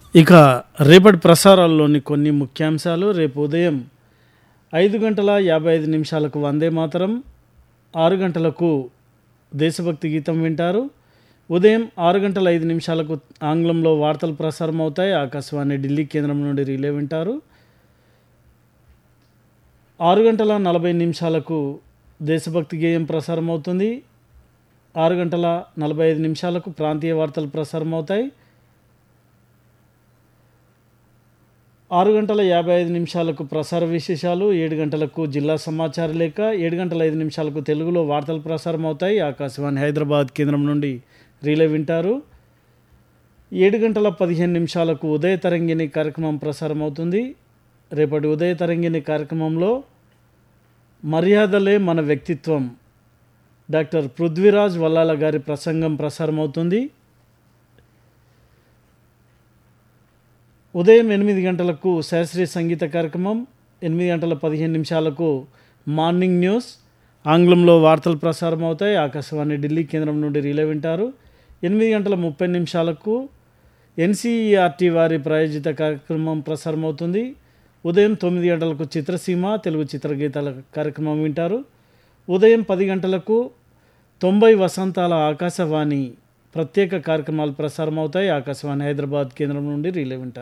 ఇక రేపటి ప్రసారాల్లోని కొన్ని ముఖ్యాంశాలు రేపు ఉదయం ఐదు గంటల యాభై ఐదు నిమిషాలకు వందే మాతరం ఆరు గంటలకు దేశభక్తి గీతం వింటారు ఉదయం ఆరు గంటల ఐదు నిమిషాలకు ఆంగ్లంలో వార్తలు ప్రసారం అవుతాయి ఆకాశవాణి ఢిల్లీ కేంద్రం నుండి రిలే వింటారు ఆరు గంటల నలభై నిమిషాలకు దేశభక్తి గేయం ప్రసారం అవుతుంది ఆరు గంటల నలభై ఐదు నిమిషాలకు ప్రాంతీయ వార్తలు ప్రసారం అవుతాయి ఆరు గంటల యాభై ఐదు నిమిషాలకు ప్రసార విశేషాలు ఏడు గంటలకు జిల్లా సమాచార లేఖ ఏడు గంటల ఐదు నిమిషాలకు తెలుగులో వార్తలు ప్రసారం అవుతాయి ఆకాశవాణి హైదరాబాద్ కేంద్రం నుండి రీలే వింటారు ఏడు గంటల పదిహేను నిమిషాలకు ఉదయ తరంగిణి కార్యక్రమం ప్రసారం అవుతుంది రేపటి ఉదయ తరంగిణి కార్యక్రమంలో మర్యాదలే మన వ్యక్తిత్వం డాక్టర్ పృథ్వీరాజ్ వల్లాల గారి ప్రసంగం ప్రసారం అవుతుంది ఉదయం ఎనిమిది గంటలకు శాస్త్రీయ సంగీత కార్యక్రమం ఎనిమిది గంటల పదిహేను నిమిషాలకు మార్నింగ్ న్యూస్ ఆంగ్లంలో వార్తలు ప్రసారం అవుతాయి ఆకాశవాణి ఢిల్లీ కేంద్రం నుండి రీలే వింటారు ఎనిమిది గంటల ముప్పై నిమిషాలకు ఎన్సీఈఆర్టీ వారి ప్రాయోజిత కార్యక్రమం ప్రసారం అవుతుంది ఉదయం తొమ్మిది గంటలకు చిత్రసీమ తెలుగు చిత్రగీతాల కార్యక్రమం వింటారు ఉదయం పది గంటలకు తొంభై వసంతాల ఆకాశవాణి ప్రత్యేక కార్యక్రమాలు ప్రసారం అవుతాయి ఆకాశవాణి హైదరాబాద్ కేంద్రం నుండి రీలే వింటారు